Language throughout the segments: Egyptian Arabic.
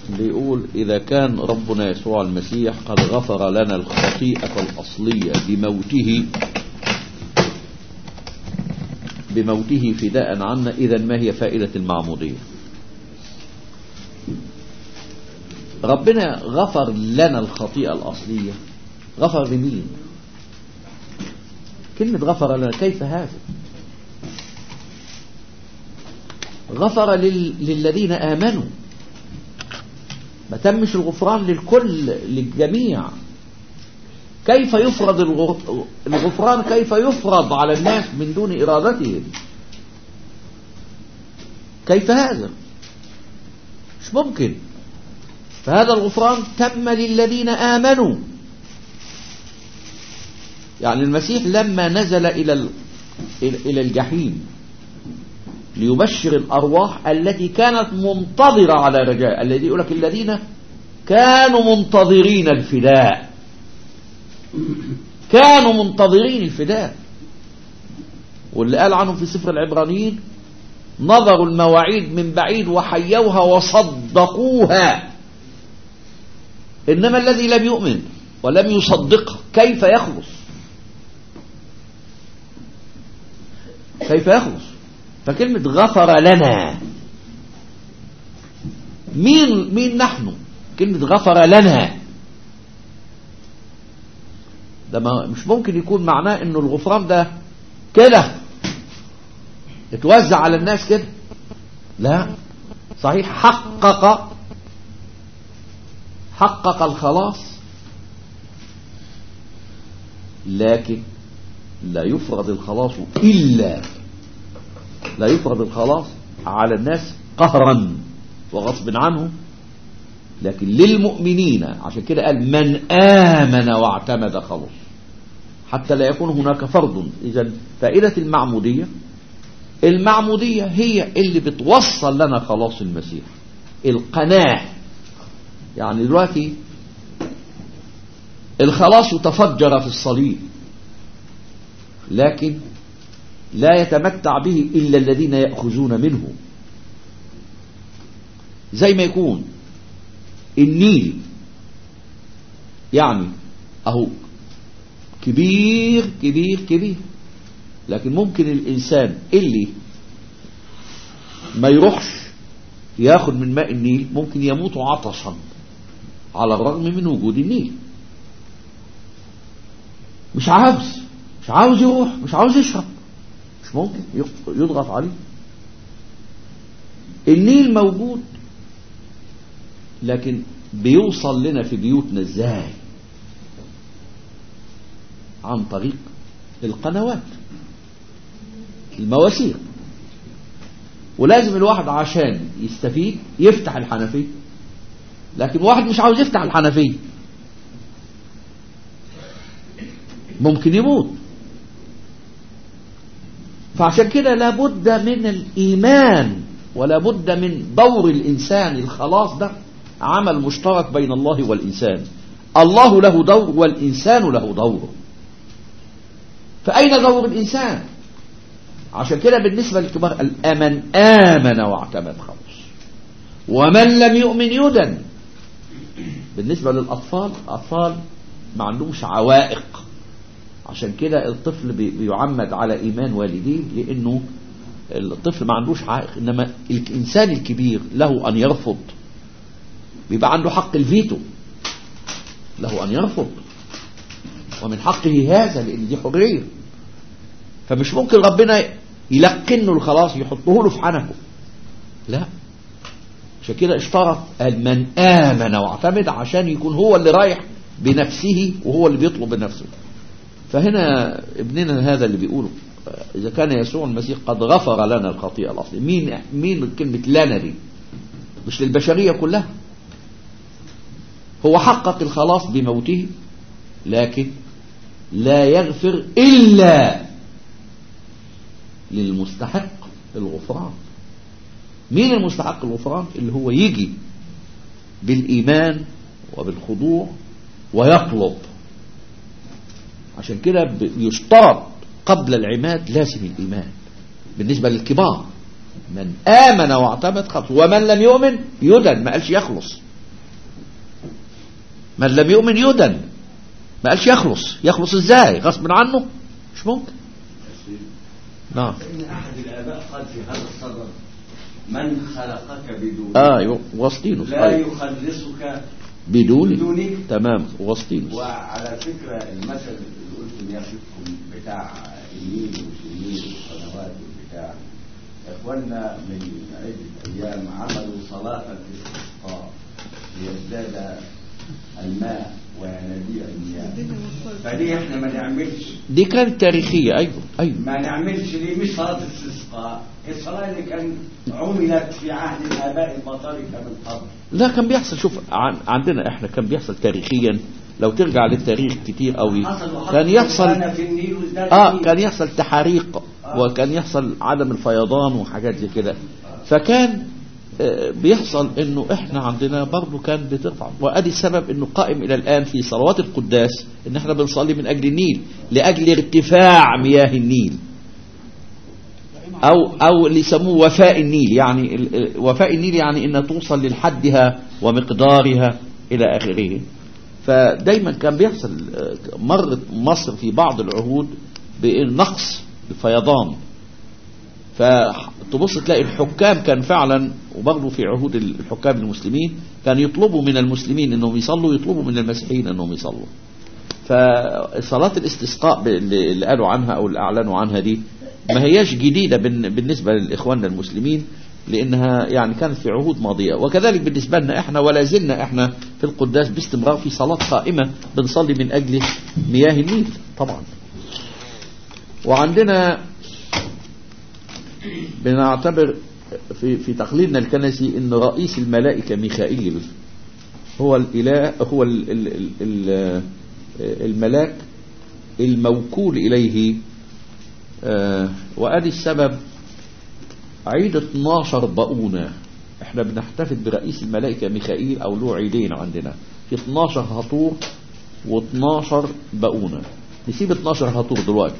بيقول إذا كان ربنا يسوع المسيح قد غفر لنا الخطيئة الأصلية بموته بموته فداء عنا إذا ما هي فائدة المعمودية ربنا غفر لنا الخطيئة الأصلية غفر لمين كلمة غفر لنا كيف هذا غفر لل... للذين آمنوا ما تمش الغفران للكل للجميع كيف يفرض الغفران كيف يفرض على الناس من دون إرادتهم كيف هذا مش ممكن فهذا الغفران تم للذين آمنوا يعني المسيح لما نزل إلى إلى الجحيم ليبشر الأرواح التي كانت منتظرة على رجاء الذي يقول لك الذين كانوا منتظرين الفداء كانوا منتظرين الفداء واللي قال عنهم في سفر العبرانيين نظروا المواعيد من بعيد وحيوها وصدقوها إنما الذي لم يؤمن ولم يصدقها كيف يخلص كيف يخلص فكلمة غفر لنا مين مين نحن كلمة غفر لنا ده ما مش ممكن يكون معناه انه الغفران ده كده اتوزع على الناس كده لا صحيح حقق حقق الخلاص لكن لا يفرض الخلاص إلا لا يفرض الخلاص على الناس قهرا وغصب عنه لكن للمؤمنين عشان كده قال من آمن واعتمد خلص حتى لا يكون هناك فرض إذا فائدة المعمودية المعمودية هي اللي بتوصل لنا خلاص المسيح القناة يعني دلوقتي الخلاص تفجر في الصليب لكن لا يتمتع به إلا الذين يأخذون منه زي ما يكون النيل يعني أهو كبير كبير كبير لكن ممكن الإنسان اللي ما يروحش ياخد من ماء النيل ممكن يموت عطشا على الرغم من وجود النيل مش عاوز مش عاوز يروح مش عاوز يشرب مش ممكن يضغط عليه النيل موجود لكن بيوصل لنا في بيوتنا ازاي عن طريق القنوات المواسير ولازم الواحد عشان يستفيد يفتح الحنفية لكن واحد مش عاوز يفتح الحنفية ممكن يموت فعشان كده لابد من الإيمان ولا بد من دور الإنسان الخلاص ده عمل مشترك بين الله والإنسان الله له دور والإنسان له دور فأين دور الإنسان عشان كده بالنسبة للكبار الأمن آمن واعتمد خلص ومن لم يؤمن يدن بالنسبة للأطفال أطفال ما عندهمش عوائق عشان كده الطفل بيعمد على إيمان والديه لأنه الطفل ما عندوش عائق إنما الإنسان الكبير له أن يرفض بيبقى عنده حق الفيتو له أن يرفض ومن حقه هذا لأن دي حرية فمش ممكن ربنا يلقنه الخلاص يحطه له في حنكه لا عشان كده اشترط من آمن واعتمد عشان يكون هو اللي رايح بنفسه وهو اللي بيطلب بنفسه فهنا ابننا هذا اللي بيقوله إذا كان يسوع المسيح قد غفر لنا الخطيئة الأصلية مين مين كلمة لنا دي مش للبشرية كلها هو حقق الخلاص بموته لكن لا يغفر إلا للمستحق الغفران مين المستحق الغفران اللي هو يجي بالإيمان وبالخضوع ويطلب عشان كده يشترط قبل العماد لازم الإيمان بالنسبة للكبار من آمن واعتمد خلص ومن لم يؤمن يدن ما قالش يخلص من لم يؤمن يدن ما قالش يخلص يخلص ازاي غصب عنه مش ممكن نعم إن أحد الآباء قال في هذا الصدر من خلقك بدون اه وسطينوس لا أيوة. يخلصك بدون بدونك تمام وسطينوس وعلى فكرة المثل اللي قلت يا شيخكم بتاع النيل ومش النيل والقنوات والبتاع إخواننا من عدة أيام عملوا صلاة الاستسقاء ليزداد الماء وينابيع المياه فدي احنا ما نعملش دي كانت تاريخية ايوه ايوه ما نعملش ليه مش صلاة الاستسقاء الصلاة اللي كان عملت في عهد الآباء المطاركة من قبل لا كان بيحصل شوف عن عندنا احنا كان بيحصل تاريخيا لو ترجع للتاريخ كتير قوي حصل وحصل كان يحصل أنا في النيل وازداد اه النيل. كان يحصل تحاريق آه. وكان يحصل عدم الفيضان وحاجات زي كده فكان آه، بيحصل انه احنا عندنا برضه كان بترفع وادي السبب انه قائم الى الان في صلوات القداس ان احنا بنصلي من اجل النيل لاجل ارتفاع مياه النيل او او اللي يسموه وفاء النيل يعني ال- ال- وفاء النيل يعني انها توصل لحدها ومقدارها الى اخره فدايما كان بيحصل آه، مرت مصر في بعض العهود بالنقص الفيضان فتبص تلاقي الحكام كان فعلا وبرضه في عهود الحكام المسلمين كان يطلبوا من المسلمين انهم يصلوا يطلبوا من المسيحيين انهم يصلوا فصلاة الاستسقاء ب- اللي اللي قالوا عنها او اللي اعلنوا عنها دي ما هياش جديدة بالن- بالنسبة لاخواننا المسلمين لانها يعني كانت في عهود ماضية وكذلك بالنسبة لنا احنا ولا زلنا احنا في القداس باستمرار في صلاة قائمة بنصلي من اجل مياه النيل طبعا وعندنا بنعتبر في في تقليدنا الكنسي ان رئيس الملائكه ميخائيل هو الاله هو ال ال ال ال الملاك الموكول اليه آه، وادي السبب عيد 12 بؤونه احنا بنحتفل برئيس الملائكه ميخائيل او له عيدين عندنا في 12 هطور و12 بؤونه نسيب 12 هطور دلوقتي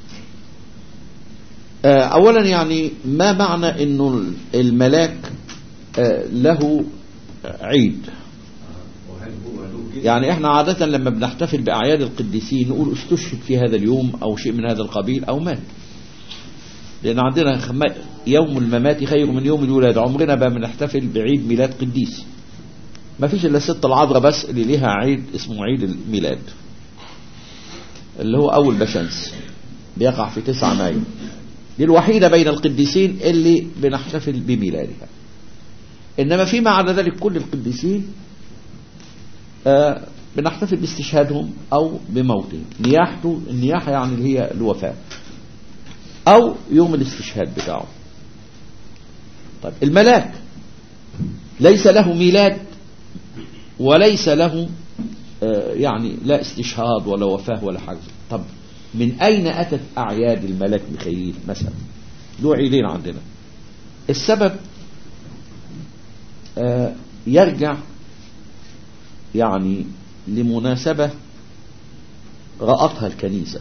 آه، اولا يعني ما معنى انه الملاك آه، له عيد وهل هو له جسم؟ يعني احنا عادة لما بنحتفل بأعياد القديسين نقول استشهد في هذا اليوم او شيء من هذا القبيل او مات لان عندنا خم- يوم الممات خير من يوم الولادة عمرنا بقى بنحتفل بعيد ميلاد قديس ما فيش الا الست العذراء بس اللي ليها عيد اسمه عيد الميلاد اللي هو اول بشمس بيقع في 9 مايو دي الوحيدة بين القديسين اللي بنحتفل بميلادها انما فيما عدا ذلك كل القديسين آه، بنحتفل باستشهادهم او بموتهم نياحته النياحة يعني اللي هي الوفاة او يوم الاستشهاد بتاعه طيب الملاك ليس له ميلاد وليس له آه، يعني لا استشهاد ولا وفاة ولا حاجة طب من أين أتت أعياد الملاك ميخائيل مثلا له عيدين عندنا السبب آه، يرجع يعني لمناسبة رأتها الكنيسة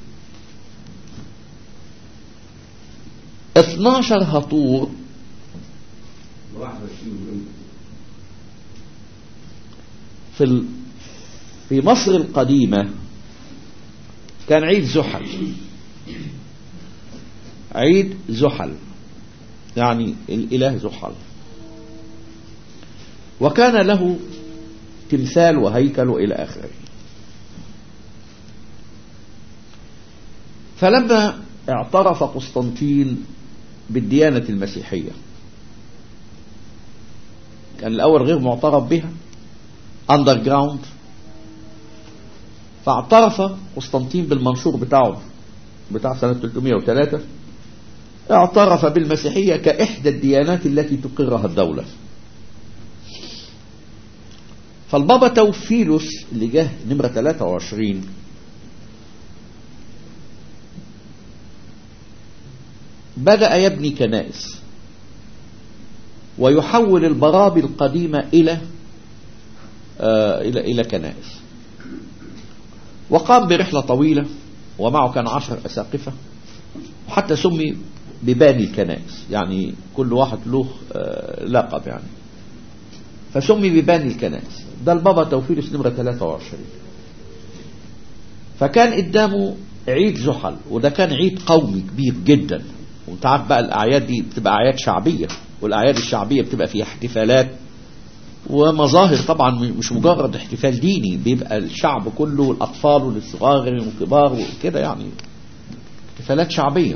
12 هطور 21 يوم. في ال... في مصر القديمة كان عيد زحل عيد زحل يعني الإله زحل وكان له تمثال وهيكل إلى آخره فلما اعترف قسطنطين بالديانة المسيحية كان الأول غير معترف بها اندر جراوند فاعترف قسطنطين بالمنشور بتاعه بتاع سنة 303 اعترف بالمسيحية كإحدى الديانات التي تقرها الدولة فالبابا توفيلوس اللي جه نمرة 23 بدأ يبني كنائس ويحول البرابي القديمة إلى آه إلى إلى كنائس وقام برحلة طويلة ومعه كان عشر أساقفة وحتى سمي بباني الكنائس يعني كل واحد له آه لقب يعني فسمي بباني الكنائس ده البابا توفيلوس نمرة 23 فكان قدامه عيد زحل وده كان عيد قومي كبير جدا وانت عارف بقى الاعياد دي بتبقى اعياد شعبيه والاعياد الشعبيه بتبقى فيها احتفالات ومظاهر طبعا مش مجرد احتفال ديني بيبقى الشعب كله والاطفال والصغار والكبار وكده يعني احتفالات شعبيه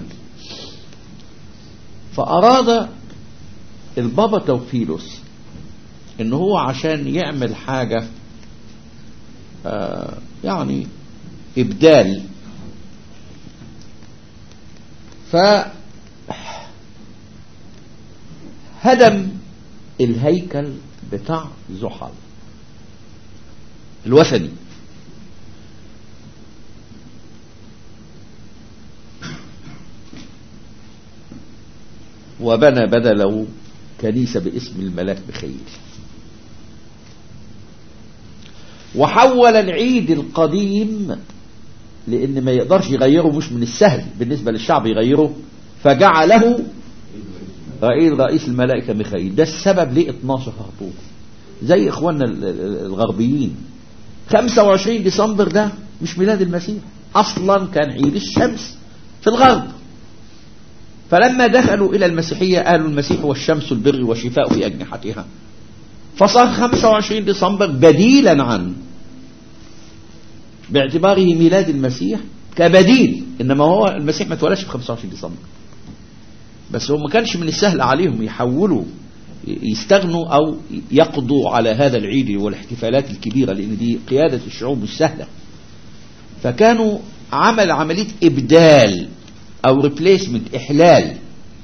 فاراد البابا توفيلوس ان هو عشان يعمل حاجه آه يعني ابدال ف هدم الهيكل بتاع زحل الوثني وبنى بدله كنيسة باسم الملاك بخيل وحول العيد القديم لان ما يقدرش يغيره مش من السهل بالنسبة للشعب يغيره فجعله رئيس رئيس الملائكة ميخائيل ده السبب ليه 12 هرطوط زي اخواننا الغربيين 25 ديسمبر ده مش ميلاد المسيح اصلا كان عيد الشمس في الغرب فلما دخلوا الى المسيحية قالوا المسيح هو الشمس البر والشفاء في اجنحتها فصار 25 ديسمبر بديلا عن باعتباره ميلاد المسيح كبديل انما هو المسيح ما اتولدش في 25 ديسمبر بس هو ما كانش من السهل عليهم يحولوا يستغنوا او يقضوا على هذا العيد والاحتفالات الكبيرة لان دي قيادة الشعوب مش سهلة فكانوا عمل عملية ابدال او ريبليسمنت احلال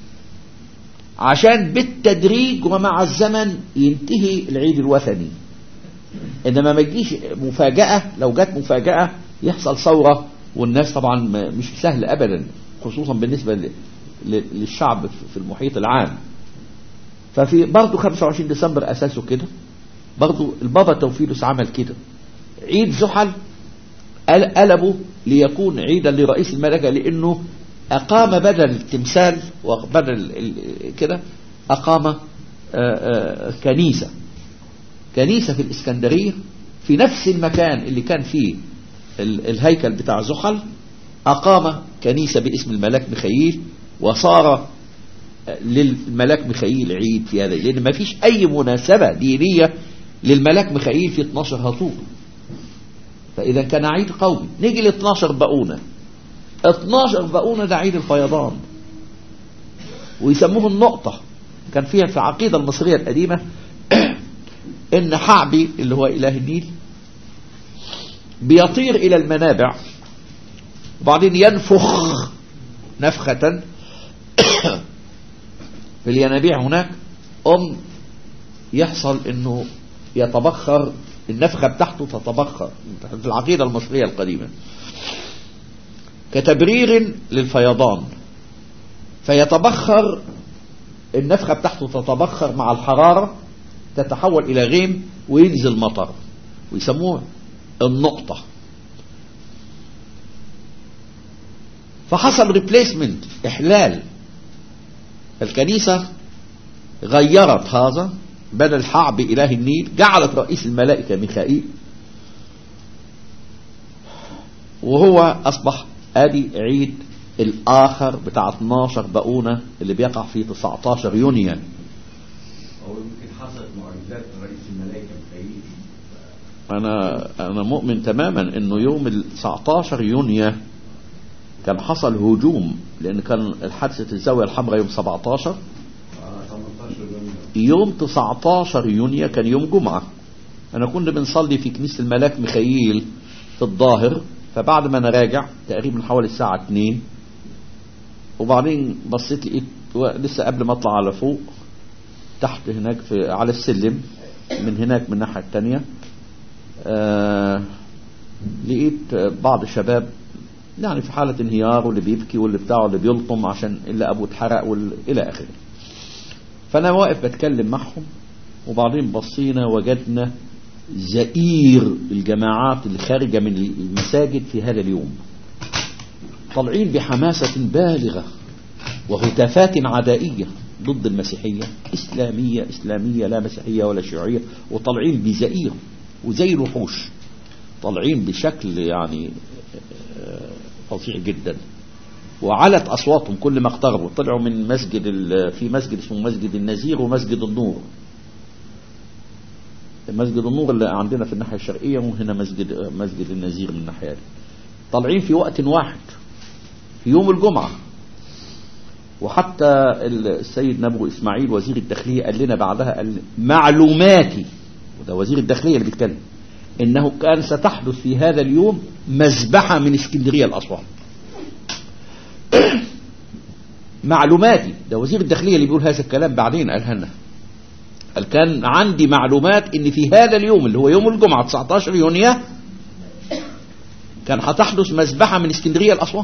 عشان بالتدريج ومع الزمن ينتهي العيد الوثني انما ما تجيش مفاجأة لو جت مفاجأة يحصل ثورة والناس طبعا مش سهل ابدا خصوصا بالنسبة للشعب في المحيط العام ففي برضه 25 ديسمبر اساسه كده برضه البابا توفيلوس عمل كده عيد زحل قلبه ليكون عيدا لرئيس الملكة لانه اقام بدل التمثال وبدل كده اقام آآ آآ كنيسة كنيسة في الاسكندرية في نفس المكان اللي كان فيه الهيكل بتاع زحل اقام كنيسة باسم الملاك ميخائيل وصار للملاك ميخائيل عيد في هذا لان ما فيش اي مناسبة دينية للملاك ميخائيل في 12 هطول فاذا كان عيد قومي نيجي ل 12 بقونه 12 بقونة ده عيد الفيضان ويسموه النقطة كان فيها في العقيدة المصرية القديمة ان حعبي اللي هو اله النيل بيطير الى المنابع وبعدين ينفخ نفخة في الينابيع هناك ام يحصل انه يتبخر النفخة بتاعته تتبخر في العقيدة المصرية القديمة كتبرير للفيضان فيتبخر النفخة بتاعته تتبخر مع الحرارة تتحول إلى غيم وينزل مطر ويسموه النقطة فحصل ريبليسمنت إحلال الكنيسة غيرت هذا بدل حعب إله النيل جعلت رئيس الملائكة ميخائيل وهو أصبح ادي عيد الاخر بتاع 12 بقونة اللي بيقع في 19 يونيو هو يمكن حصلت معجزات رئيس الملائكة ميخائيل انا انا مؤمن تماما انه يوم ال 19 يونيو كان حصل هجوم لان كان حادثة الزاوية الحمراء يوم 17 اه 18 يوم يوم 19 يونيو كان يوم جمعة انا كنا بنصلي في كنيسة الملاك ميخائيل في الظاهر فبعد ما انا راجع تقريبا حوالي الساعة 2 وبعدين بصيت لقيت لسه قبل ما اطلع على فوق تحت هناك في على السلم من هناك من الناحية التانية آه لقيت بعض الشباب يعني في حالة انهيار واللي بيبكي واللي بتاعه اللي بيلطم عشان اللي ابوه اتحرق الى اخره فانا واقف بتكلم معهم وبعدين بصينا وجدنا زئير الجماعات اللي خارجة من المساجد في هذا اليوم طالعين بحماسة بالغة وهتافات عدائية ضد المسيحية إسلامية إسلامية لا مسيحية ولا شيوعية وطالعين بزئير وزي الوحوش طالعين بشكل يعني آه، فظيع جدا وعلت أصواتهم كل ما اقتربوا طلعوا من مسجد ال- في مسجد اسمه مسجد النزير ومسجد النور مسجد النور اللي عندنا في الناحية الشرقية وهنا مسجد مسجد النزير من الناحية دي طالعين في وقت واحد في يوم الجمعة وحتى السيد نبو إسماعيل وزير الداخلية قال لنا بعدها قال معلوماتي وده وزير الداخلية اللي بيتكلم إنه كان ستحدث في هذا اليوم مذبحة من اسكندرية لأسوان معلوماتي ده وزير الداخلية اللي بيقول هذا الكلام بعدين قالها لنا قال كان عندي معلومات ان في هذا اليوم اللي هو يوم الجمعة 19 يونيو كان هتحدث مذبحة من اسكندرية لأسوان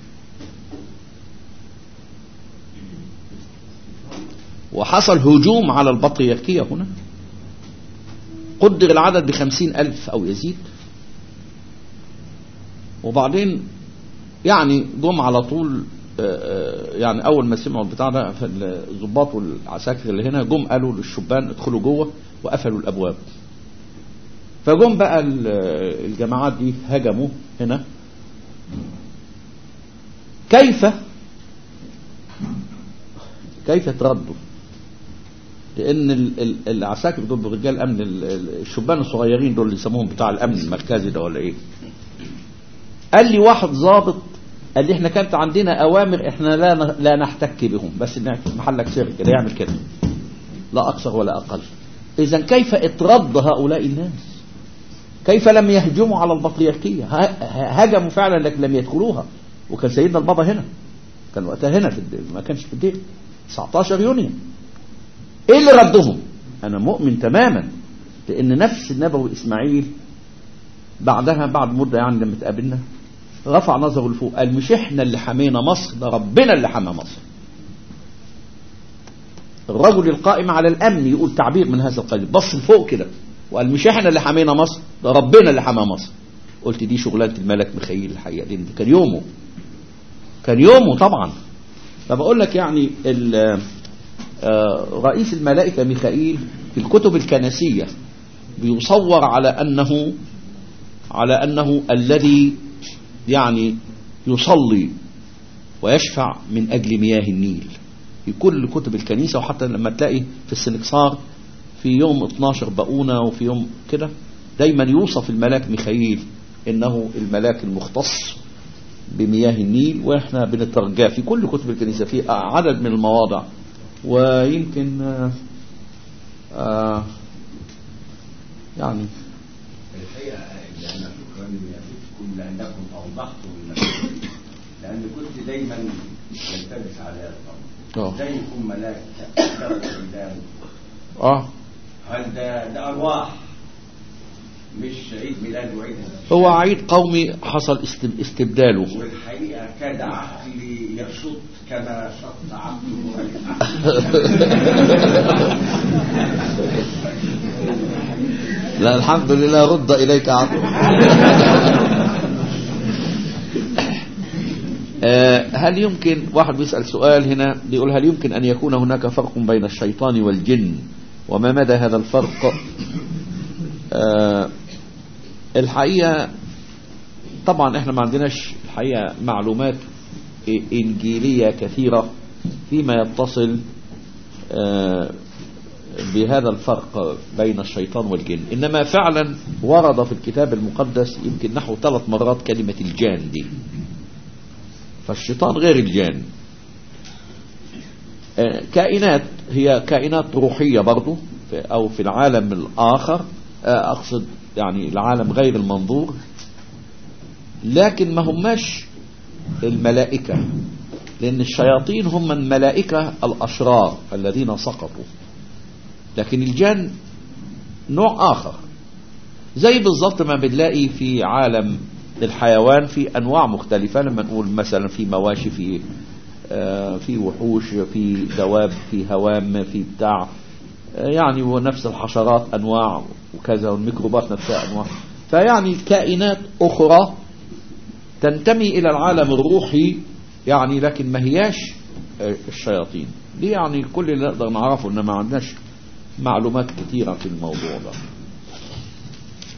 وحصل هجوم على البطريركية هنا قدر العدد بخمسين ألف أو يزيد وبعدين يعني جم على طول آه، آه، يعني أول ما سمعوا البتاع ده فالظباط والعساكر اللي هنا جم قالوا للشبان ادخلوا جوه وقفلوا الأبواب فجم بقى ال- الجماعات دي هجموا هنا كيف كيف تردوا لان ال- ال- العساكر دول رجال امن ال- ال- الشبان الصغيرين دول اللي يسموهم بتاع الامن المركزي ده ولا ايه قال لي واحد ضابط قال لي احنا كانت عندنا اوامر احنا لا ن- لا نحتك بهم بس نعمل محلك سر كده يعمل كده لا اكثر ولا اقل اذا كيف اترد هؤلاء الناس كيف لم يهجموا على البطريركيه ه- ه- هجموا فعلا لكن لم يدخلوها وكان سيدنا البابا هنا كان وقتها هنا في الدير ما كانش في الدير 19 يونيو ايه اللي ردهم انا مؤمن تماما لان نفس النبوي اسماعيل بعدها بعد مده يعني لما تقابلنا رفع نظره لفوق قال مش احنا اللي حمينا مصر ده ربنا اللي حمى مصر الرجل القائم على الامن يقول تعبير من هذا القبيل بص لفوق كده وقال مش احنا اللي حمينا مصر ده ربنا اللي حمى مصر قلت دي شغلانه الملك ميخائيل الحقيقه دي كان يومه كان يومه طبعا فبقول لك يعني ال- آه، رئيس الملائكة ميخائيل في الكتب الكنسية بيصور على أنه على أنه الذي يعني يصلي ويشفع من أجل مياه النيل في كل كتب الكنيسة وحتى لما تلاقي في السنكسار في يوم 12 بقونة وفي يوم كده دايما يوصف الملاك ميخائيل انه الملاك المختص بمياه النيل واحنا بنترجاه في كل كتب الكنيسة في عدد من المواضع ويمكن آه آه يعني الحقيقة اللي أنا شكرا لكم لأنكم أوضحتم المسألة لأن كنت دايما يلتبس على الأمر اه ازاي يكون ملاك كبر قدام اه هل ده ده أرواح مش عيد ميلاد وعيد هو عيد قومي حصل است- استبداله والحقيقة كاد عقلي يشط كما شط عقله لا الحمد لله رد إليك عقل آه، هل يمكن واحد بيسأل سؤال هنا بيقول هل يمكن أن يكون هناك فرق بين الشيطان والجن وما مدى هذا الفرق آه، الحقيقة طبعا احنا ما عندناش الحقيقة معلومات إنجيلية كثيرة فيما يتصل آه، بهذا الفرق بين الشيطان والجن إنما فعلا ورد في الكتاب المقدس يمكن نحو ثلاث مرات كلمة الجان دي فالشيطان غير الجان آه، كائنات هي كائنات روحية برضو في- أو في العالم الآخر آه، أقصد يعني العالم غير المنظور لكن ما هماش الملائكة لأن الشياطين هم الملائكة الأشرار الذين سقطوا لكن الجن نوع آخر زي بالظبط ما بنلاقي في عالم الحيوان في أنواع مختلفة لما نقول مثلا في مواشي في آه، في وحوش في دواب في هوام في بتاع آه، يعني ونفس الحشرات أنواع وكذا والميكروبات نفسها أنواع فيعني كائنات أخرى تنتمي إلى العالم الروحي يعني لكن ما هياش آه، الشياطين دي يعني كل اللي نقدر نعرفه إن ما عندناش معلومات كثيرة في الموضوع ده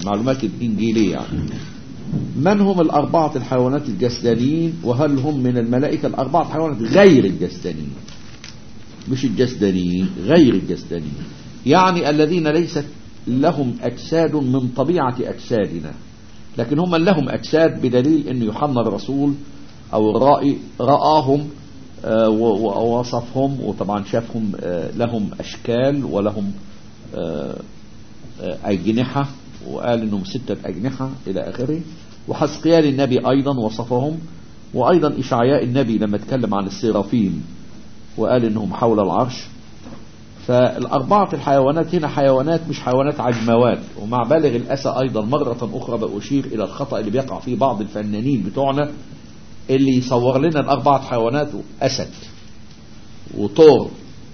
معلومات الإنجيلية يعني من هم الأربعة الحيوانات الجسدانيين وهل هم من الملائكة الأربعة حيوانات غير الجسدانيين مش الجسدانيين غير الجسدانيين يعني الذين ليست لهم أجساد من طبيعة أجسادنا لكن هم لهم أجساد بدليل أن يوحنا الرسول أو الرائي رآهم آه، و- ووصفهم وطبعا شافهم آه، لهم أشكال ولهم آه، آه، أجنحة وقال أنهم ستة أجنحة إلى آخره وحسقيال النبي أيضا وصفهم وأيضا إشعياء النبي لما اتكلم عن السيرافيم وقال أنهم حول العرش فالأربعة الحيوانات هنا حيوانات مش حيوانات عجموات ومع بالغ الأسى أيضا مرة أخرى بأشير إلى الخطأ اللي بيقع فيه بعض الفنانين بتوعنا اللي يصور لنا الأربعة حيوانات أسد وطور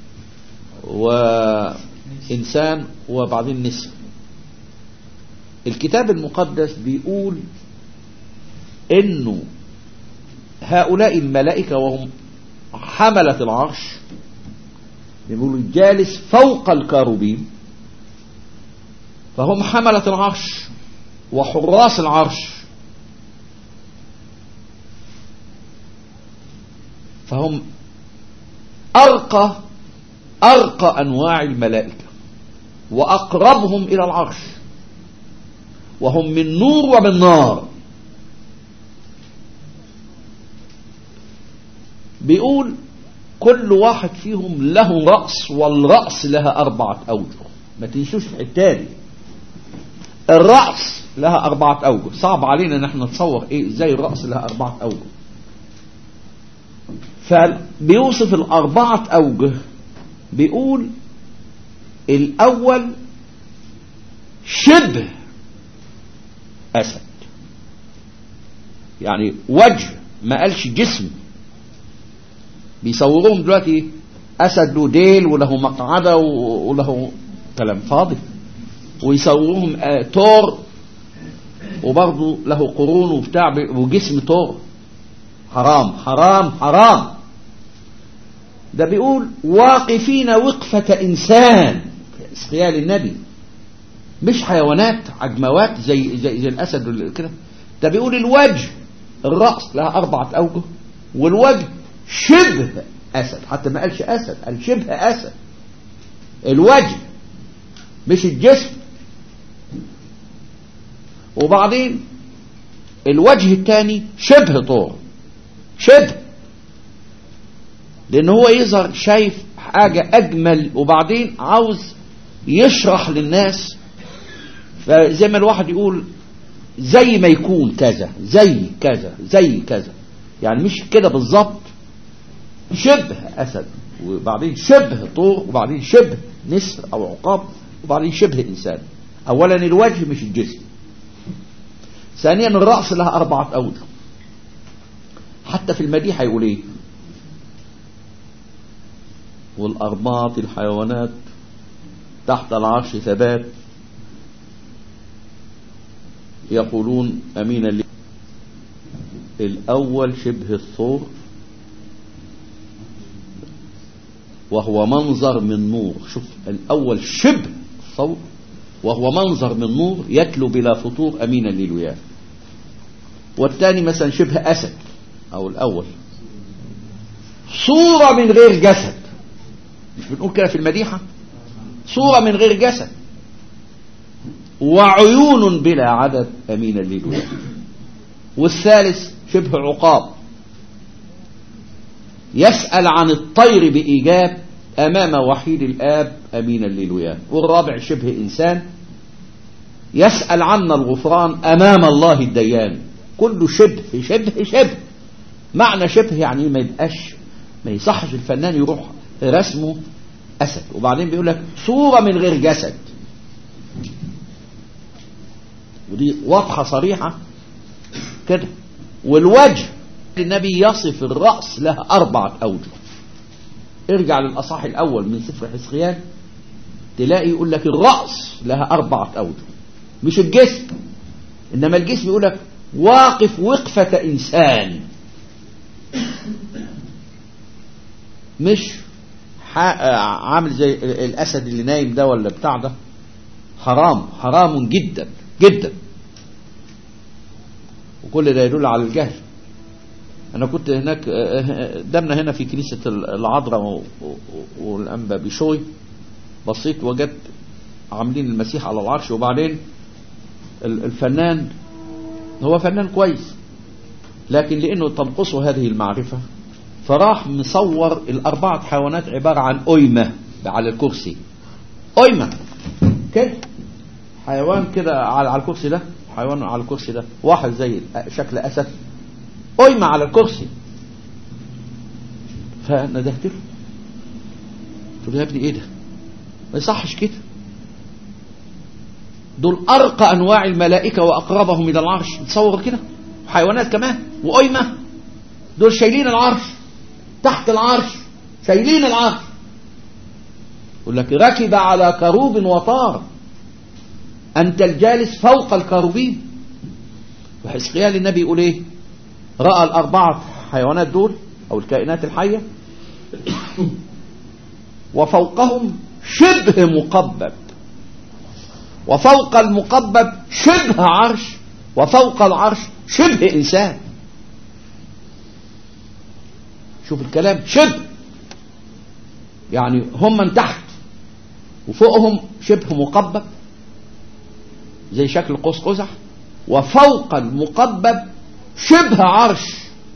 وإنسان وبعدين نسر الكتاب المقدس بيقول إنه هؤلاء الملائكة وهم حملة العرش بيقولوا الجالس فوق الكاروبيم فهم حملة العرش وحراس العرش فهم أرقى أرقى أنواع الملائكة وأقربهم إلى العرش وهم من نور ومن نار بيقول كل واحد فيهم له رأس والرأس لها أربعة أوجه ما تنسوش الحتة دي الرأس لها أربعة أوجه صعب علينا نحن نتصور إيه إزاي الرأس لها أربعة أوجه فبيوصف الأربعة أوجه بيقول الأول شبه أسد يعني وجه ما قالش جسم بيصوروهم دلوقتي أسد له ديل وله مقعدة و- وله كلام فاضي ويصوروهم آه، تور وبرضه له قرون وبتاع ب- وجسم تور حرام حرام حرام ده بيقول واقفين وقفة إنسان في اسقيال النبي مش حيوانات عجموات زي زي, زي الأسد وال- كده ده بيقول الوجه الرأس لها أربعة أوجه والوجه شبه أسد حتى ما قالش أسد قال شبه أسد الوجه مش الجسم وبعدين الوجه الثاني شبه طور شبه لأن هو يظهر شايف حاجة أجمل وبعدين عاوز يشرح للناس فزي ما الواحد يقول زي ما يكون كذا زي كذا زي كذا يعني مش كده بالظبط شبه أسد وبعدين شبه طور وبعدين شبه نسر أو عقاب وبعدين شبه إنسان أولا الوجه مش الجسم ثانيا الرأس لها أربعة أوجه حتى في المديحة يقول إيه والأربعة الحيوانات تحت العرش ثبات يقولون أمينا لي الأول شبه الثور وهو منظر من نور شوف الأول شبه الثور وهو منظر من نور يتلو بلا فطور أمينا للوياه والثاني مثلا شبه أسد أو الأول صورة من غير جسد مش بنقول كده في المديحة صورة من غير جسد وعيون بلا عدد أمينا للوياه والثالث شبه عقاب يسأل عن الطير بإيجاب أمام وحيد الآب أمينا للوياه والرابع شبه إنسان يسأل عنا الغفران أمام الله الديان كله شبه شبه شبه معنى شبه يعني ما يبقاش ما يصحش الفنان يروح رسمه أسد وبعدين بيقول لك صورة من غير جسد ودي واضحة صريحة كده والوجه النبي يصف الرأس لها أربعة أوجه ارجع للأصح الأول من سفر حسقيان تلاقي يقول لك الرأس لها أربعة أوجه مش الجسم إنما الجسم يقول لك واقف وقفة إنسان مش عامل زي الأسد اللي نايم ده ولا بتاع ده حرام حرام جدا جدا وكل ده يدل على الجهل انا كنت هناك دمنا هنا في كنيسة العذراء والانبا بشوي بصيت وجدت عاملين المسيح على العرش وبعدين الفنان هو فنان كويس لكن لانه تنقصه هذه المعرفة فراح مصور الاربعة حيوانات عبارة عن أيمة على الكرسي أيمة كده حيوان كده على الكرسي ده حيوان على الكرسي ده واحد زي شكل أسد أيمة على الكرسي فندهت له قلت له يا ابني ايه ده ما يصحش كده دول أرقى أنواع الملائكة وأقربهم إلى العرش تصور كده حيوانات كمان وأيمة دول شايلين العرش تحت العرش شايلين العرش يقول لك ركب على كروب وطار أنت الجالس فوق الكروبين وحزقيال النبي يقول ايه رأى الأربعة حيوانات دول أو الكائنات الحية وفوقهم شبه مقبب وفوق المقبب شبه عرش وفوق العرش شبه إنسان شوف الكلام شبه يعني هم من تحت وفوقهم شبه مقبب زي شكل قوس قزح وفوق المقبب شبه عرش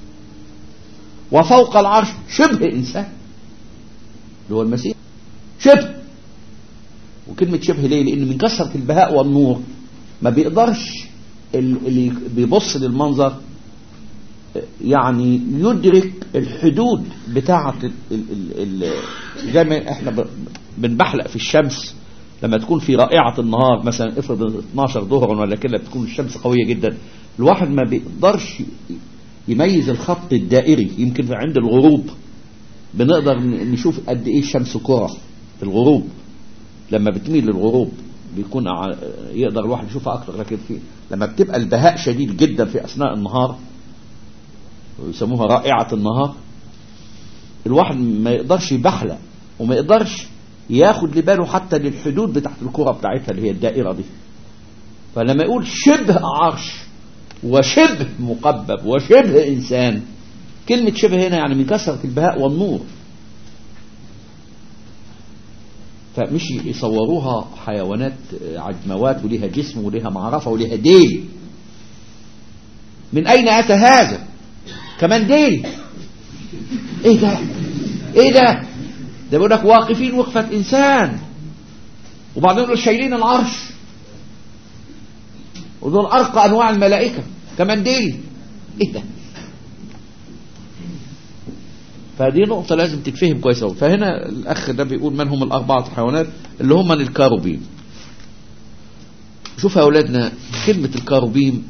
وفوق العرش شبه إنسان اللي هو المسيح شبه وكلمة شبه ليه لأن من كثرة البهاء والنور ما بيقدرش اللي بيبص للمنظر يعني يدرك الحدود بتاعة زي ما احنا بنبحلق في الشمس لما تكون في رائعة النهار مثلا افرض 12 ظهرا ولا كده بتكون الشمس قوية جدا الواحد ما بيقدرش يميز الخط الدائري يمكن عند الغروب بنقدر نشوف قد ايه الشمس كرة في الغروب لما بتميل للغروب بيكون يقدر الواحد يشوفها اكتر لكن في لما بتبقى البهاء شديد جدا في اثناء النهار ويسموها رائعة النهار الواحد ما يقدرش يبحلق وما يقدرش ياخد لباله حتى للحدود بتاعت الكرة بتاعتها اللي هي الدائرة دي فلما يقول شبه عرش وشبه مقبب وشبه إنسان كلمة شبه هنا يعني من كثرة البهاء والنور فمش يصوروها حيوانات عجموات وليها جسم وليها معرفة وليها ديل من أين أتى هذا كمان ديل ايه ده ايه ده ده بيقول لك واقفين وقفة انسان وبعدين يقول شايلين العرش ودول ارقى انواع الملائكة كمان ديل ايه ده فدي نقطة لازم تتفهم كويس قوي فهنا الأخ ده بيقول من هم الأربعة حيوانات اللي هم من الكاروبين شوف يا أولادنا كلمة الكاروبين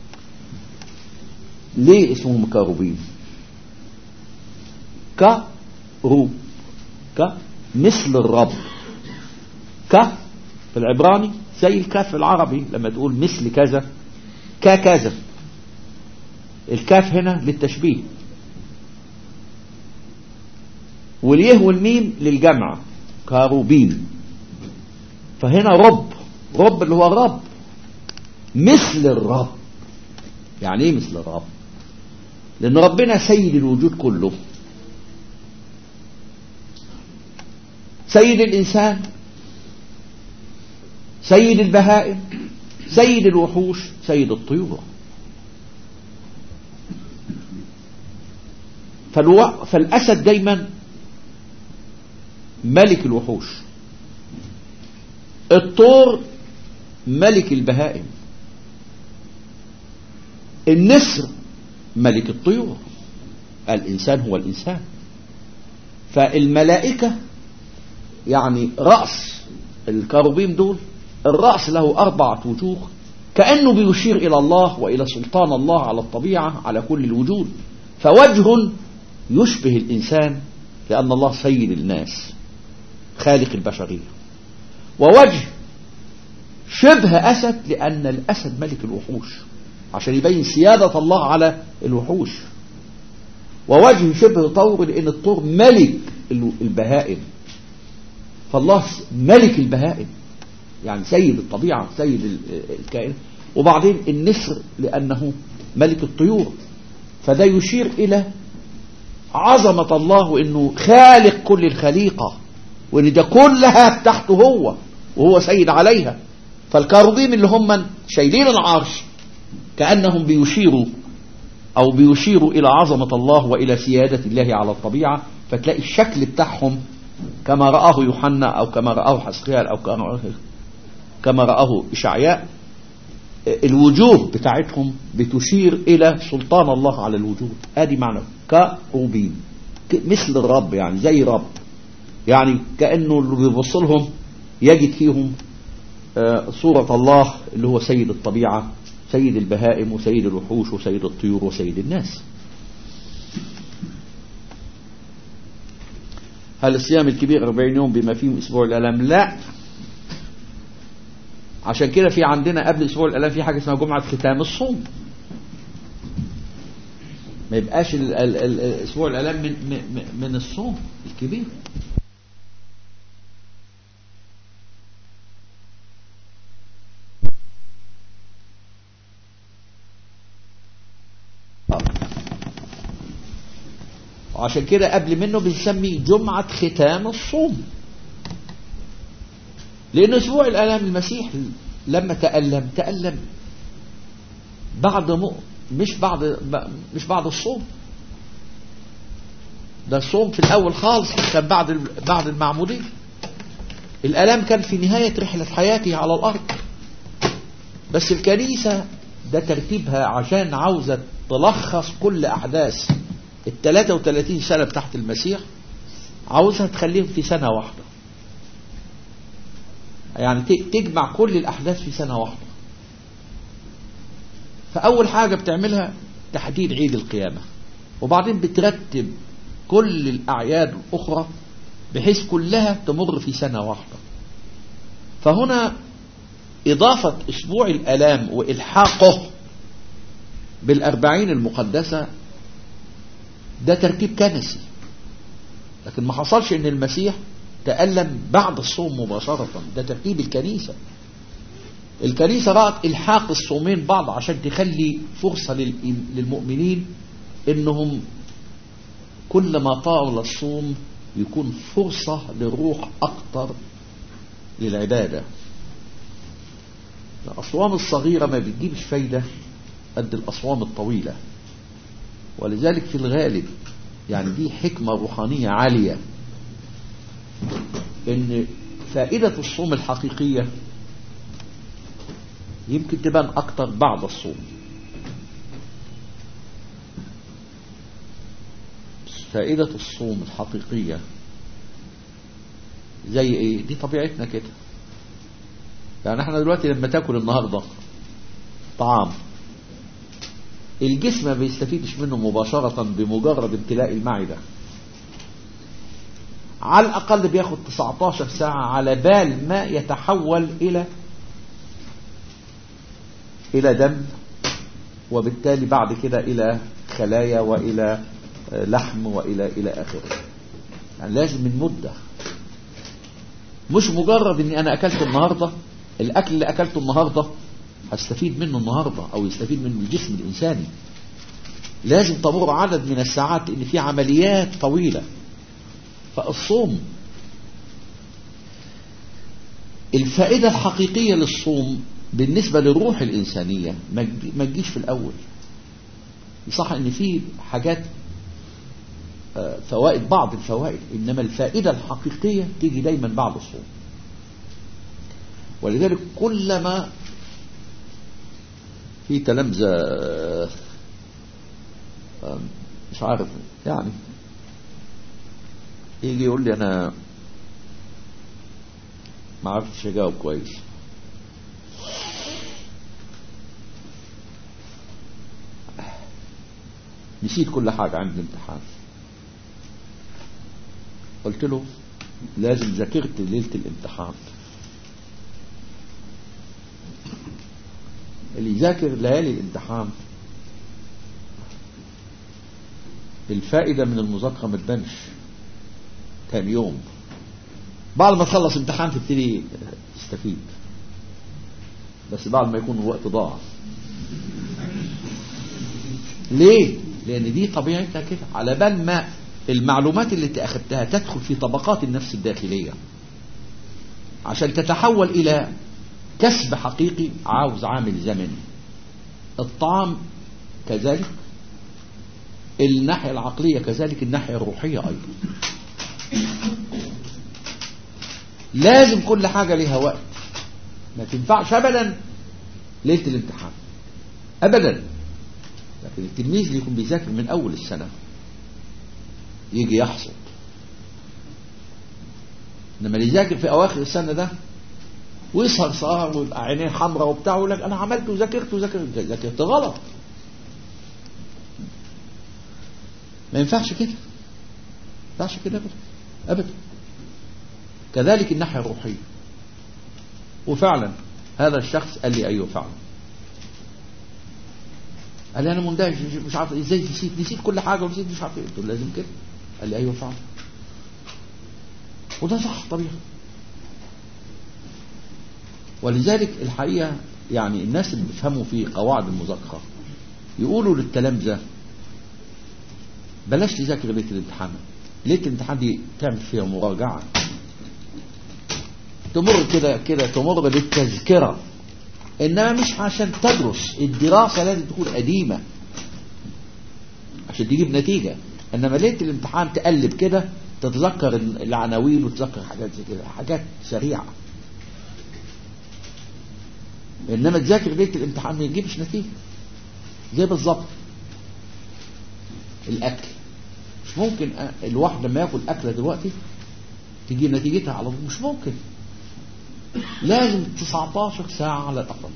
ليه اسمهم كاروبين كروب ك مثل الرب ك في العبراني زي الكاف في العربي لما تقول مثل كذا ككذا الكاف هنا للتشبيه واليه والميم للجمع كاروبين فهنا رب رب اللي هو الرب مثل الرب يعني ايه مثل الرب لان ربنا سيد الوجود كله سيد الانسان سيد البهائم سيد الوحوش سيد الطيور فالو... فالاسد دايما ملك الوحوش الطور ملك البهائم النسر ملك الطيور الإنسان هو الإنسان فالملائكة يعني رأس الكروبيم دول الرأس له أربعة وجوه كأنه بيشير إلى الله وإلى سلطان الله على الطبيعة على كل الوجود فوجه يشبه الإنسان لأن الله سيد الناس خالق البشرية ووجه شبه أسد لأن الأسد ملك الوحوش عشان يبين سيادة الله على الوحوش ووجه شبه طور لأن الطور ملك البهائم فالله ملك البهائم يعني سيد الطبيعة سيد ال- الكائن وبعدين النسر لأنه ملك الطيور فده يشير إلى عظمة الله وإنه خالق كل الخليقة وإن ده كلها تحته هو وهو سيد عليها فالكاروبيم اللي هم شايلين العرش كأنهم بيشيروا أو بيشيروا إلى عظمة الله وإلى سيادة الله على الطبيعة فتلاقي الشكل بتاعهم كما رآه يوحنا أو كما رآه حسقيال أو كما- كما رآه إشعياء الوجوه بتاعتهم بتشير إلى سلطان الله على الوجود ادي معنى كروبين ك- مثل الرب يعني زي رب يعني كأنه اللي بيبص لهم يجد فيهم آه، صورة الله اللي هو سيد الطبيعة سيد البهائم وسيد الوحوش وسيد الطيور وسيد الناس هل الصيام الكبير 40 يوم بما فيهم اسبوع الالام لا عشان كده في عندنا قبل اسبوع الالام في حاجه اسمها جمعه ختام الصوم ما يبقاش ال- ال- ال- اسبوع الالام من من- من الصوم الكبير وعشان كده قبل منه بنسميه جمعة ختام الصوم لأن أسبوع الآلام المسيح لما تألم تألم بعد م... مش بعد ب- مش بعد الصوم ده الصوم في الأول خالص كان بعد ال- بعد المعمودية الآلام كان في نهاية رحلة حياته على الأرض بس الكنيسة ده ترتيبها عشان عاوزة تلخص كل أحداث ال 33 سنة بتاعت المسيح عاوزها تخليهم في سنة واحدة يعني ت- تجمع كل الأحداث في سنة واحدة فأول حاجة بتعملها تحديد عيد القيامة وبعدين بترتب كل الأعياد الأخرى بحيث كلها تمر في سنة واحدة فهنا إضافة أسبوع الألام وإلحاقه بالأربعين المقدسة ده ترتيب كنسي لكن ما حصلش ان المسيح تألم بعد الصوم مباشرة ده ترتيب الكنيسة الكنيسة رأت إلحاق الصومين بعض عشان تخلي فرصة للإيم- للمؤمنين إنهم كل ما طال الصوم يكون فرصة للروح أكتر للعبادة الأصوام الصغيرة ما بتجيبش فايدة قد الأصوام الطويلة ولذلك في الغالب يعني دي حكمة روحانية عالية ان فائدة الصوم الحقيقية يمكن تبان اكتر بعد الصوم فائدة الصوم الحقيقية زي ايه دي طبيعتنا كده يعني احنا دلوقتي لما تاكل النهاردة طعام الجسم ما بيستفيدش منه مباشرة بمجرد امتلاء المعدة على الأقل بياخد 19 ساعة على بال ما يتحول إلى إلى دم وبالتالي بعد كده إلى خلايا وإلى آه، لحم وإلى إلى آخره يعني لازم من مدة مش مجرد إني أنا أكلت النهاردة الأكل اللي أكلته النهاردة هستفيد منه النهاردة أو يستفيد منه الجسم الإنساني لازم تمر عدد من الساعات لأن في عمليات طويلة فالصوم الفائدة الحقيقية للصوم بالنسبة للروح الإنسانية ما تجي- ما تجيش في الأول صح إن في حاجات آه، فوائد بعض الفوائد إنما الفائدة الحقيقية تيجي دايما بعد الصوم ولذلك كلما في تلامذة آه، آه، مش عارف يعني يجي يقول لي انا ما عرفتش اجاوب كويس نسيت كل حاجة عند الامتحان قلت له لازم ذاكرت ليلة الامتحان اللي يذاكر ليالي الامتحان الفائدة من المذاكرة ما تبانش تاني يوم بعد ما تخلص امتحان تبتدي تستفيد بس بعد ما يكون الوقت ضاع ليه لان دي طبيعتها كده على بال ما المعلومات اللي انت اخذتها تدخل في طبقات النفس الداخليه عشان تتحول الى كسب حقيقي عاوز عامل زمني الطعام كذلك الناحية العقلية كذلك الناحية الروحية أيضا لازم كل حاجة لها وقت ما تنفعش أبدا ليلة الامتحان أبدا لكن التلميذ اللي يكون بيذاكر من أول السنة يجي يحصد إنما اللي يذاكر في أواخر السنة ده ويسهر سهر ويبقى عينيه حمراء وبتاع ويقول لك أنا عملت وذاكرت وذاكرت ذاكرت غلط ما ينفعش كده ما ينفعش كده ابدا ابدا كذلك الناحيه الروحيه وفعلا هذا الشخص قال لي ايوه فعلا قال لي انا مندهش مش عارف ازاي نسيت نسيت كل حاجه ونسيت مش عارف ايه قلت له لازم كده قال لي ايوه فعلا وده صح طبيعي ولذلك الحقيقه يعني الناس اللي بيفهموا في قواعد المذاكره يقولوا للتلامذه بلاش تذاكر ليله الامتحان ليله الامتحان دي تعمل فيها مراجعه تمر كده كده تمر بالتذكره انما مش عشان تدرس الدراسه لازم تكون قديمه عشان تجيب نتيجه انما ليله الامتحان تقلب كده تتذكر العناوين وتتذكر حاجات زي كده حاجات سريعه انما تذاكر ليله الامتحان ما يجيبش نتيجه زي بالظبط الاكل مش ممكن الواحد لما ياكل اكله دلوقتي تجي نتيجتها على طول مش ممكن لازم 19 ساعة على الأقل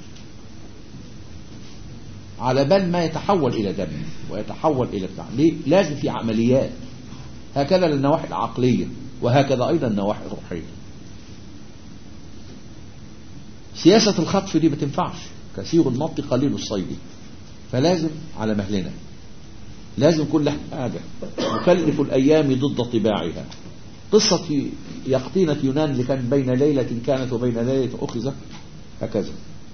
على بال ما يتحول إلى دم ويتحول إلى بتاع ليه؟ لازم في عمليات هكذا النواحي العقلية وهكذا أيضا النواحي الروحية سياسة الخطف دي ما تنفعش كثير النط قليل الصيد فلازم على مهلنا لازم كل حاجة نكلف الأيام ضد طباعها قصة يقطينة يونان اللي كان بين ليلة كانت وبين ليلة أخذت هكذا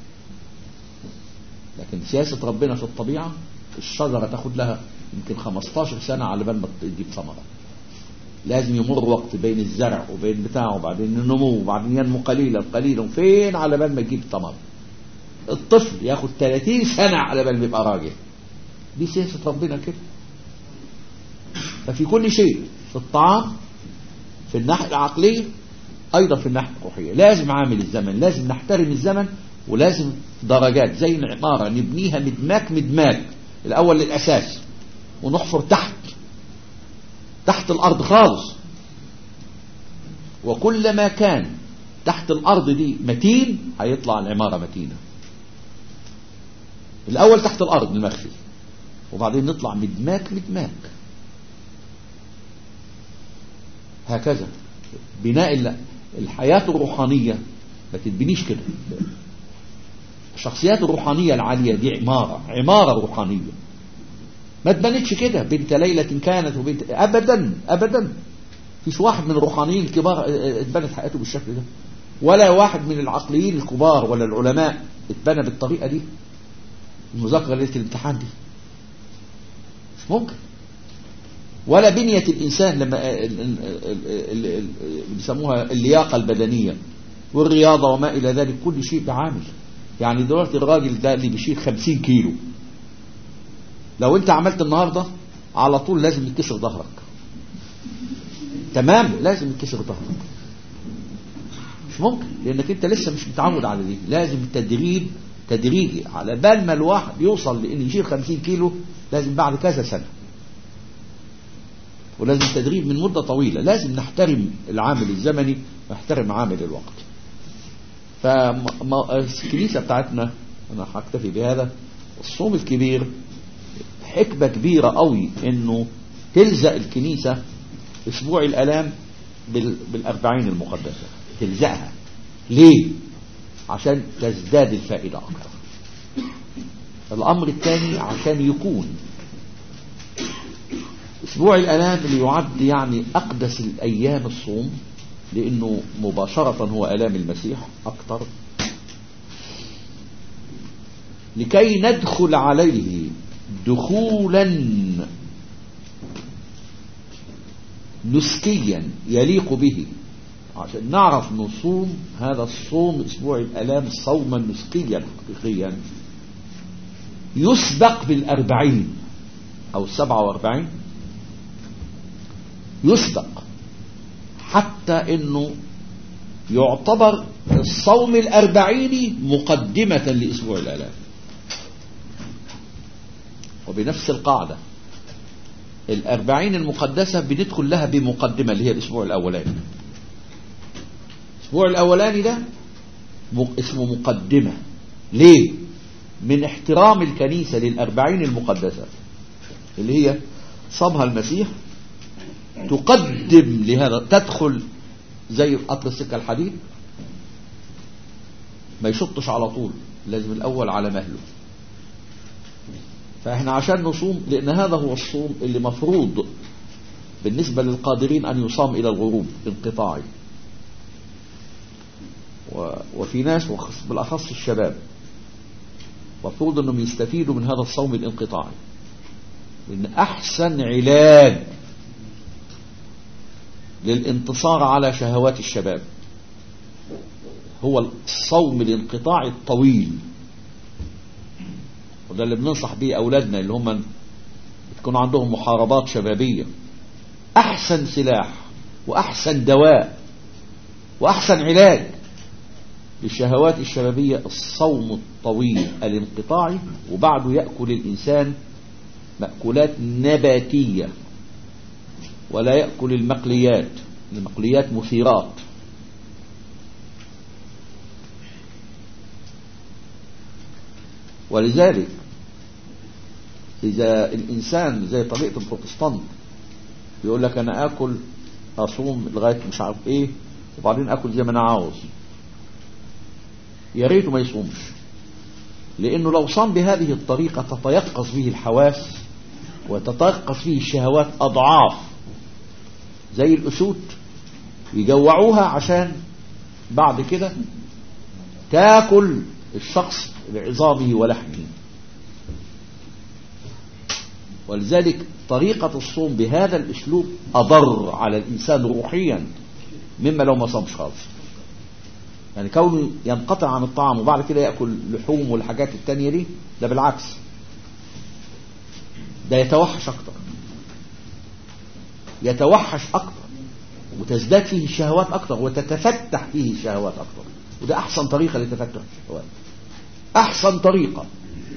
لكن سياسة ربنا في الطبيعة الشجرة تاخد لها يمكن 15 سنة على بال ما تجيب ثمرة لازم يمر وقت بين الزرع وبين بتاعه وبعدين النمو وبعدين ينمو قليلا قليلا فين على بال ما تجيب ثمرة الطفل ياخد 30 سنة على بال ما يبقى راجل دي سياسة ربنا كده ففي كل شيء في الطعام في الناحية العقلية أيضا في الناحية الروحية لازم عامل الزمن لازم نحترم الزمن ولازم درجات زي العمارة نبنيها مدماك مدماك الأول للأساس ونحفر تحت تحت الأرض خالص وكلما كان تحت الأرض دي متين هيطلع العمارة متينة الأول تحت الأرض المخفي وبعدين نطلع مدماك مدماك هكذا بناء الحياة الروحانية ما تتبنيش كده الشخصيات الروحانية العالية دي عمارة عمارة روحانية ما تبنتش كده بنت ليلة كانت وبنت أبدا أبدا فيش واحد من الروحانيين الكبار اتبنت حياته بالشكل ده ولا واحد من العقليين الكبار ولا العلماء اتبنى بالطريقة دي المذاكرة ليلة الامتحان دي مش ممكن ولا بنية الإنسان لما بيسموها اللياقة البدنية والرياضة وما إلى ذلك كل شيء بعامل يعني دلوقتي الراجل ده اللي بيشيل 50 كيلو لو انت عملت النهاردة على طول لازم يتكسر ظهرك تمام لازم يتكسر ظهرك مش ممكن لانك انت لسه مش متعود على دي لازم تدريب تدريجي على بال ما الواحد يوصل لان يشيل 50 كيلو لازم بعد كذا سنه ولازم تدريب من مدة طويلة لازم نحترم العامل الزمني ونحترم عامل الوقت فالكنيسة بتاعتنا أنا هكتفي بهذا الصوم الكبير حكمة كبيرة قوي انه تلزق الكنيسة اسبوع الالام بالاربعين المقدسة تلزقها ليه عشان تزداد الفائدة اكتر الامر الثاني عشان يكون اسبوع الالام اللي يعد يعني اقدس الايام الصوم لانه مباشرة هو الام المسيح اكتر لكي ندخل عليه دخولا نسكيا يليق به عشان نعرف نصوم هذا الصوم اسبوع الالام صوما نسكيا حقيقيا يسبق بالاربعين او السبعة واربعين يسبق حتى انه يعتبر الصوم الاربعيني مقدمة لاسبوع الالام وبنفس القاعدة الأربعين المقدسة بندخل لها بمقدمة اللي هي الأسبوع الأولاني الأسبوع الأولاني ده اسمه مقدمة ليه؟ من احترام الكنيسة للأربعين المقدسة اللي هي صامها المسيح تقدم لهذا تدخل زي قطر السكة الحديد ما يشطش على طول لازم الأول على مهله فاحنا عشان نصوم لان هذا هو الصوم اللي مفروض بالنسبة للقادرين ان يصام الى الغروب انقطاعي وفي ناس بالاخص الشباب مفروض انهم يستفيدوا من هذا الصوم الانقطاعي لان احسن علاج للانتصار على شهوات الشباب هو الصوم الانقطاعي الطويل وده اللي بننصح بيه أولادنا اللي هم تكون عندهم محاربات شبابية أحسن سلاح وأحسن دواء وأحسن علاج للشهوات الشبابية الصوم الطويل الانقطاعي وبعده يأكل الإنسان مأكولات نباتية ولا يأكل المقليات المقليات مثيرات ولذلك إذا الإنسان زي طريقة البروتستانت يقول لك أنا آكل أصوم لغاية مش عارف إيه وبعدين آكل زي ما أنا عاوز يا ريته ما يصومش لأنه لو صام بهذه الطريقة تتيقظ به الحواس وتتيقظ فيه الشهوات أضعاف زي الأسود يجوعوها عشان بعد كده تاكل الشخص بعظامه ولحمه ولذلك طريقة الصوم بهذا الاسلوب اضر على الانسان روحيا مما لو ما صامش خالص يعني كونه ينقطع عن الطعام وبعد كده يأكل لحوم والحاجات التانية دي ده بالعكس ده يتوحش اكتر يتوحش اكتر وتزداد فيه الشهوات اكتر وتتفتح فيه الشهوات اكتر وده احسن طريقة لتفتح الشهوات احسن طريقة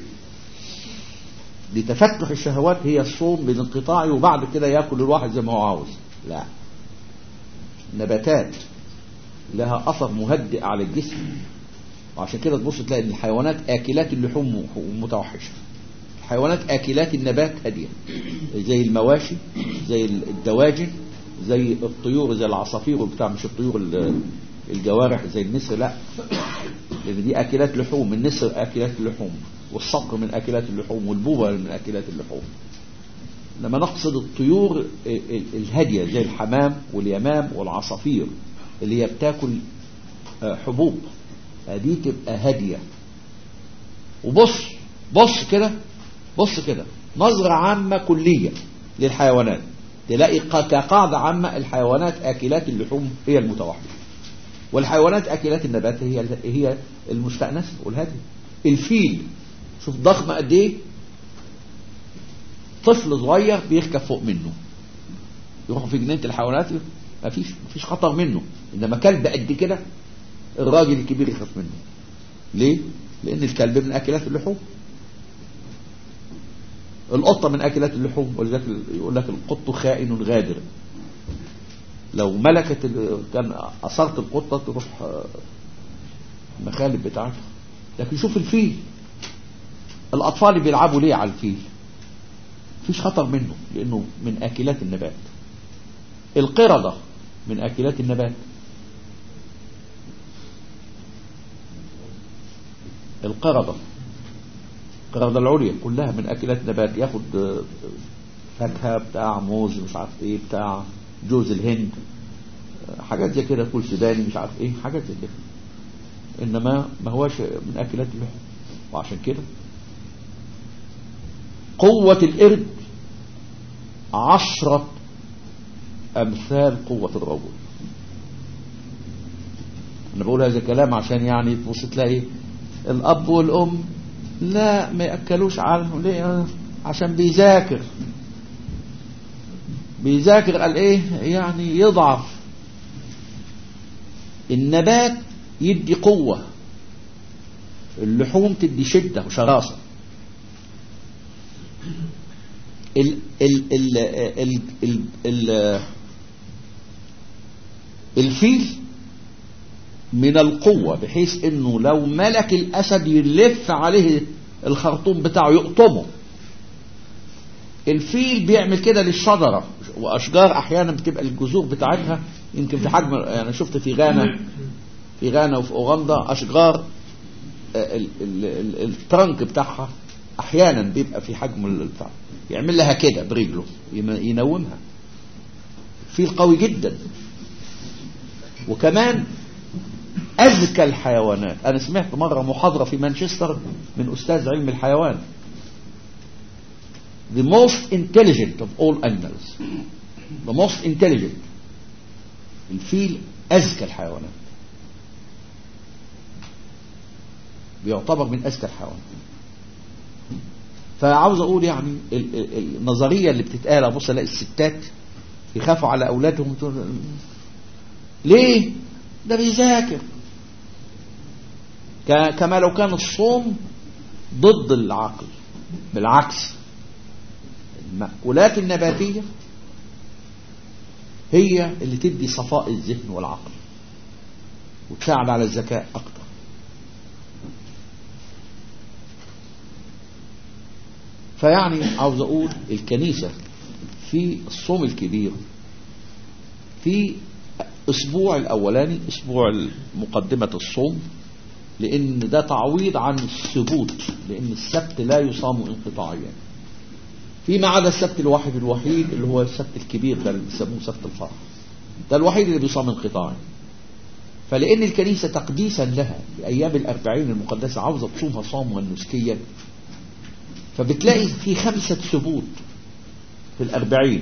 لتفتح الشهوات هي الصوم بالانقطاع وبعد كده ياكل الواحد زي ما هو عاوز لا نباتات لها اثر مهدئ على الجسم وعشان كده تبص تلاقي ان الحيوانات اكلات اللحوم متوحشه الحيوانات اكلات النبات هاديه زي المواشي زي الدواجن زي الطيور زي العصافير وبتاع مش الطيور الجوارح زي النسر لا لان دي اكلات لحوم النسر اكلات اللحوم والصقر من اكلات اللحوم والبوبة من اكلات اللحوم لما نقصد الطيور الهادية زي الحمام واليمام والعصافير اللي هي بتاكل حبوب دي تبقى هادية وبص بص كده بص كده نظرة عامة كلية للحيوانات تلاقي كقاعدة عامة الحيوانات آكلات اللحوم هي المتوحشة والحيوانات آكلات النبات هي هي المستأنسة والهادية الفيل شوف ضخم قد ايه طفل صغير بيركب فوق منه يروحوا في جنينة الحيوانات مفيش مفيش خطر منه انما كلب قد كده الراجل الكبير يخاف منه ليه لان الكلب من اكلات اللحوم القطة من اكلات اللحوم ولذلك يقول لك القط خائن غادر لو ملكت كان اثرت القطة تروح المخالب بتاعتها لكن شوف الفيل الاطفال اللي بيلعبوا ليه على الفيل مفيش خطر منه لانه من اكلات النبات القردة من اكلات النبات القردة القردة العليا كلها من اكلات نبات ياخد فاكهة بتاع موز مش عارف ايه بتاع جوز الهند حاجات زي كده فول سوداني مش عارف ايه حاجات زي كده انما ما هوش من اكلات اللحوم وعشان كده قوة القرد عشرة أمثال قوة الرجل أنا بقول هذا الكلام عشان يعني تبص تلاقي الأب والأم لا ما يأكلوش عنه ليه عشان بيذاكر بيذاكر قال ايه يعني يضعف النبات يدي قوة اللحوم تدي شدة وشراسة ال ال ال ال ال ال الفيل من القوة بحيث انه لو ملك الاسد يلف عليه الخرطوم بتاعه يقطمه الفيل بيعمل كده للشجرة واشجار احيانا بتبقى الجذور بتاعتها يمكن في حجم يعني شفت في غانا في غانا وفي اوغندا اشجار ال- ال- ال- الترنك بتاعها احيانا بيبقى في حجم البتاع يعمل لها كده برجله ين- ينومها فيل قوي جدا وكمان اذكى الحيوانات انا سمعت مره محاضره في مانشستر من استاذ علم الحيوان the most intelligent of all animals the most intelligent الفيل اذكى الحيوانات بيعتبر من اذكى الحيوانات فعاوز اقول يعني ال- ال- النظريه اللي بتتقال ابص الاقي الستات يخافوا على اولادهم وتقول- ليه ده بيذاكر ك- كما لو كان الصوم ضد العقل بالعكس المأكولات النباتية هي اللي تدي صفاء الذهن والعقل وتساعد على الذكاء أكتر فيعني عاوز أقول الكنيسة في الصوم الكبير في أسبوع الأولاني أسبوع مقدمة الصوم لأن ده تعويض عن الثبوت لأن السبت لا يصام انقطاعيا فيما عدا السبت الواحد الوحيد اللي هو السبت الكبير ده اللي بيسموه سبت الفرح ده الوحيد اللي بيصام انقطاعي فلأن الكنيسة تقديسا لها في أيام الأربعين المقدسة عاوزة تصومها صوما نسكيا فبتلاقي في خمسة ثبوت في الأربعين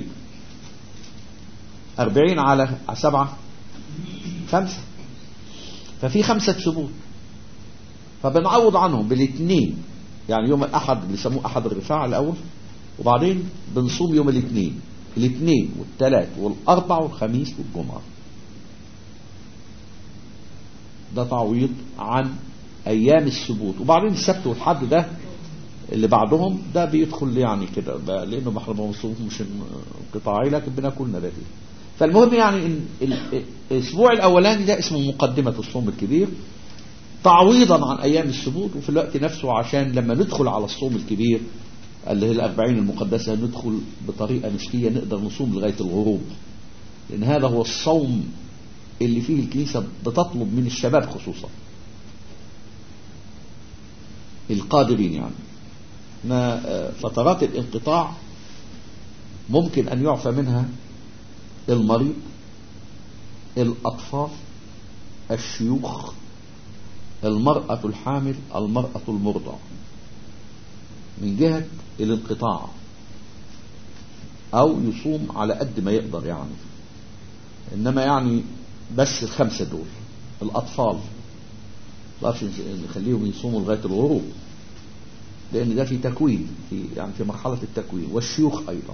أربعين على على سبعة خمسة ففي خمسة ثبوت فبنعوض عنهم بالاثنين يعني يوم الأحد اللي يسموه أحد الرفاع الأول وبعدين بنصوم يوم الاثنين الاثنين والثلاث والأربع والخميس والجمعة ده تعويض عن أيام السبوت وبعدين السبت والحد ده اللي بعدهم ده بيدخل يعني كده بقى لأنه ما احنا ما بنصومش مش انقطاعي لكن بناكل نباتي فالمهم يعني إن ال- الأسبوع الأولاني ده اسمه مقدمة الصوم الكبير تعويضا عن أيام السبوت وفي الوقت نفسه عشان لما ندخل على الصوم الكبير اللي هي الأربعين المقدسة ندخل بطريقة نسكية نقدر نصوم لغاية الغروب لأن هذا هو الصوم اللي فيه الكنيسة بتطلب من الشباب خصوصا القادرين يعني ما آه، فترات الانقطاع ممكن أن يعفى منها المريض الأطفال الشيوخ المرأة الحامل المرأة المرضع من جهة الانقطاع أو يصوم على قد ما يقدر يعني إنما يعني بس الخمسة دول الأطفال مقدرش نخليهم يصوموا لغاية الغروب لأن ده في تكوين في يعني في مرحلة التكوين والشيوخ أيضا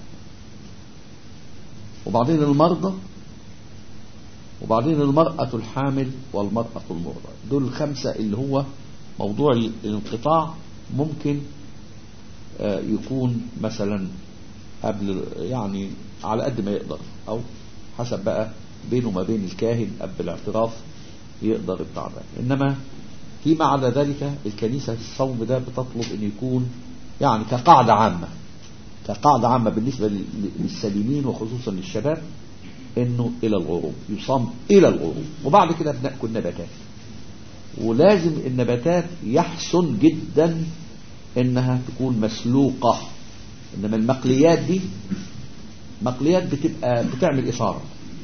وبعدين المرضى وبعدين المرأة الحامل والمرأة المرضى دول الخمسة اللي هو موضوع الانقطاع ممكن آه، يكون مثلا قبل يعني على قد ما يقدر او حسب بقى بينه وما بين الكاهن قبل الاعتراف يقدر بتاع ده انما فيما عدا ذلك الكنيسة الصوم ده بتطلب ان يكون يعني كقاعدة عامة كقاعدة عامة بالنسبة لل- للسليمين وخصوصا للشباب انه الى الغروب يصام الى الغروب وبعد كده بناكل نباتات ولازم النباتات يحسن جدا انها تكون مسلوقة انما المقليات دي مقليات بتبقى بتعمل اثارة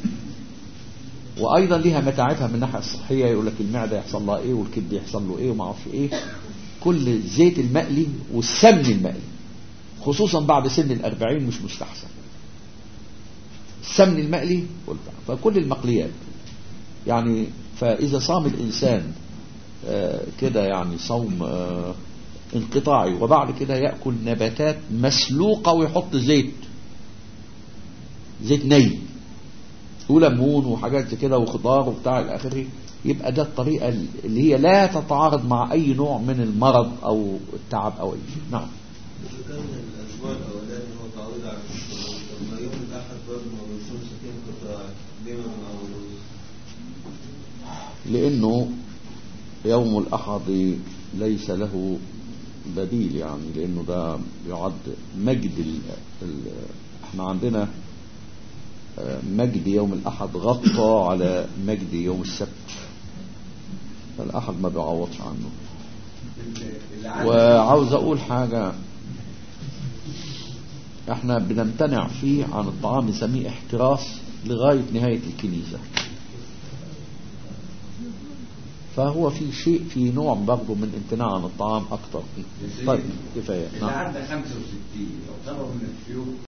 وايضا ليها متاعبها من الناحيه الصحيه يقول لك المعده يحصل لها ايه والكبد يحصل له ايه وما اعرفش ايه كل الزيت المقلي والسمن المقلي خصوصا بعد سن الأربعين مش مستحسن السمن المقلي والبتاع. فكل المقليات يعني فإذا صام الإنسان آه، كده يعني صوم آه، انقطاعي وبعد كده يأكل نباتات مسلوقة ويحط زيت زيت ني وليمون وحاجات زي كده وخضار وبتاع الى اخره يبقى ده الطريقة اللي هي لا تتعارض مع أي نوع من المرض أو التعب أو أي شيء نعم إذا كان الأسبوع الأولاني هو تعويض على الشغل طب ما يوم الأحد برضه ما بيصومش سكين قطاع ليه ما بنعوضوش؟ لأنه يوم الأحد ليس له بديل يعني لأنه ده يعد مجد ال... ال... احنا عندنا آه، مجد يوم الأحد غطى على مجد يوم السبت فالأحد ما بيعوضش عنه اللي عنده- وعاوز أقول حاجة احنا بنمتنع فيه عن الطعام نسميه احتراس لغاية نهاية الكنيسة فهو في شيء في نوع برضه من امتناع عن الطعام أكتر طيب كفاية اللي نعم عنده 65 يعتبر من الشيوخ